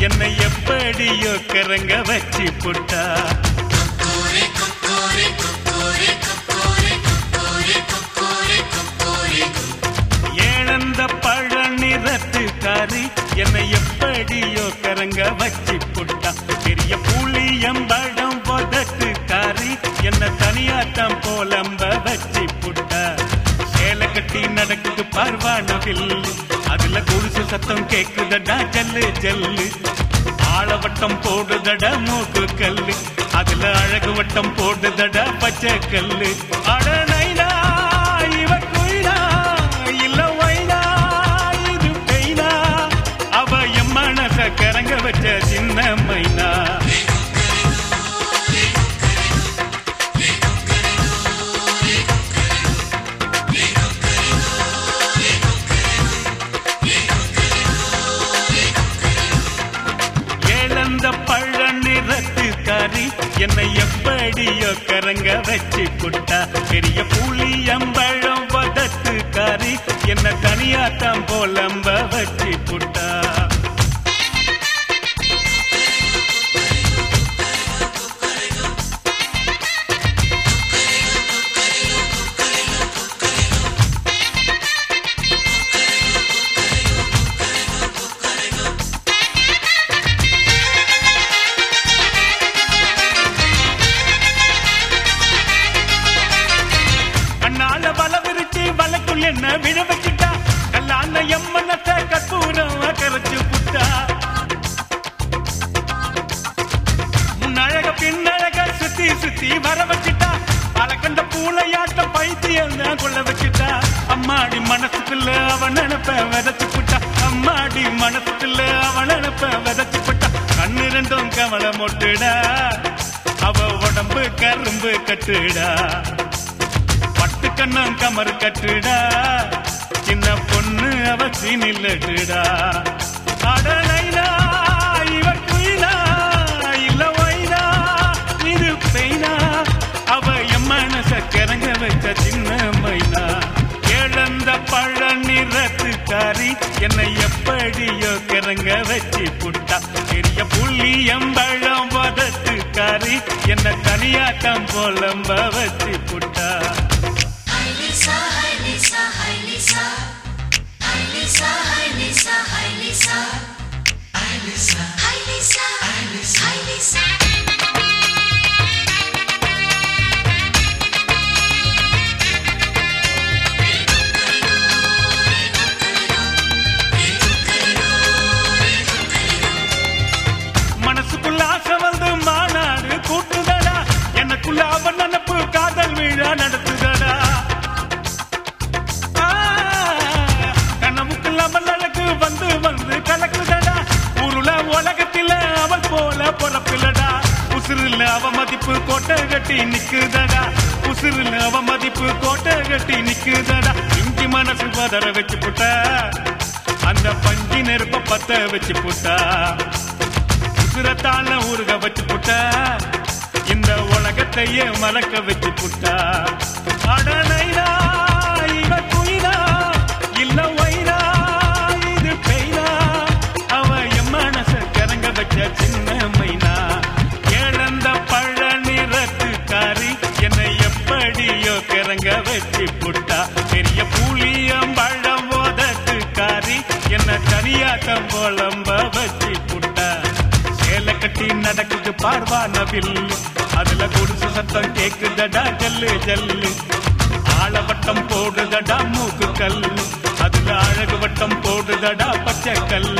என்னை எப்படியோ கரங்க வச்சு புட்டா ஏழந்த பழ நிறத்துக்காரி என்னை எப்படியோ கரங்க வச்சு புட்டா பெரிய புளியம்பழம் பொதட்டுக்காரி என்ன தனியாட்டம் போலம்ப வச்சு புட்டா சேலை கட்டி நடக்குது பார்வானவில் அதுல குடிசு சத்தம் கேக்குதடா ஜல்லு ஜல்லு ஆளவட்டம் போடுதடா மூக்கு கல்லு அதுல அழகு வட்டம் போடுதடா பச்சை கல்லு அட நைனா இவ குயிலா இல்ல வைனா இது பெய்னா அவ என் மனச கரங்க வச்ச சின்ன மைனா ஏழந்த பழ நிறத்துக்காரி என்னை எப்படியோ கரங்க வச்சு புட்டா பெரிய புளியம்பழம் வதத்துக்காரி என்ன தனியாட்டம் போலம்ப வச்சு புட்டா கண்ணால வல விரிச்சு வலைக்குள் என்ன விழ வச்சுட்டா கல்லான எம்மனத்தை கற்பூரம் கரைச்சு புட்டா முன்னழக பின்னழக சுத்தி சுத்தி வர வச்சுட்டா பழக்கண்ட பூளையாட்டம் பைத்தியம் தான் கொள்ள வச்சுட்டா அம்மாடி மனசுக்குள்ள அவன் நினைப்ப விதைச்சு புட்டா அம்மாடி மனசுக்குள்ள அவன் நினைப்ப விதைச்சு புட்டா கண்ணு ரெண்டும் கவலை மொட்டுடா அவ உடம்பு கரும்பு கட்டுடா பட்டு கண்ணம் கமர் கட்டுடா சின்ன பொண்ணு அவ சீனில்லடுடா அடலைனா இவ குயிலா இல்ல வைனா இது பெய்னா அவ என் மனச கிறங்க வச்ச சின்ன மைனா இழந்த பழ நிறத்துக்காரி என்னை எப்படியோ கிறங்க வச்சு புட்டா பெரிய புள்ளி எம்பழம் வதத்துக்காரி என்ன தனியாட்டம் போலம்ப வச்சு புட்டா Hi Lisa, hi Lisa, hi Lisa. Hi Lisa, hi Lisa, hi Lisa. Hi Lisa, hi Lisa, hi Lisa, hi Lisa. மனசுக்குள்ள ஆசை வந்து மாநாடு கூட்டுதடா எனக்குள்ள அவன் நினப்பு காதல் விழா நடத்துதடா ஆ, கனவுக்குள்ள அவன் அழகு வந்து வந்து கலக்குதடா உருள உலகத்தில அவள் போல பொறப்பிலடா உசுருல அவ மதிப்பு கோட்டை கட்டி நிக்குதடா உசுருல அவ மதிப்பு கோட்டை கட்டி நிக்குதடா இஞ்சி மனசு பதற வச்சு புட்டா அந்த பஞ்சி நெருப்ப பத்த வச்சு புட்டா உசுரத்தால ஊருக வச்சு புட்டா இந்த உலகத்தையே மறக்க வச்சு புட்டா அடனைனா இவ குயிலா இல்ல வைனா இது பெய்னா அவ என் மனச கிறங்க வச்ச சின்ன மைனா இழந்த பழ நிறத்துக்காரி என்னை எப்படியோ கிறங்க வச்சு புட்டா பெரிய புளியம்பழம் ஓதத்துக்காரி என்ன தனியாட்டம் போலம்ப வச்சு புட்டா சேலை கட்டி நடக்குது பார்வானவில் அதுல குடிசு சத்தம் கேக்குதடா ஜல்லு ஜல்லு ஆளவட்டம் போடுதடா மூக்கு கல்லு அதுல அழகு வட்டம் போடுதடா பச்சை கல்லு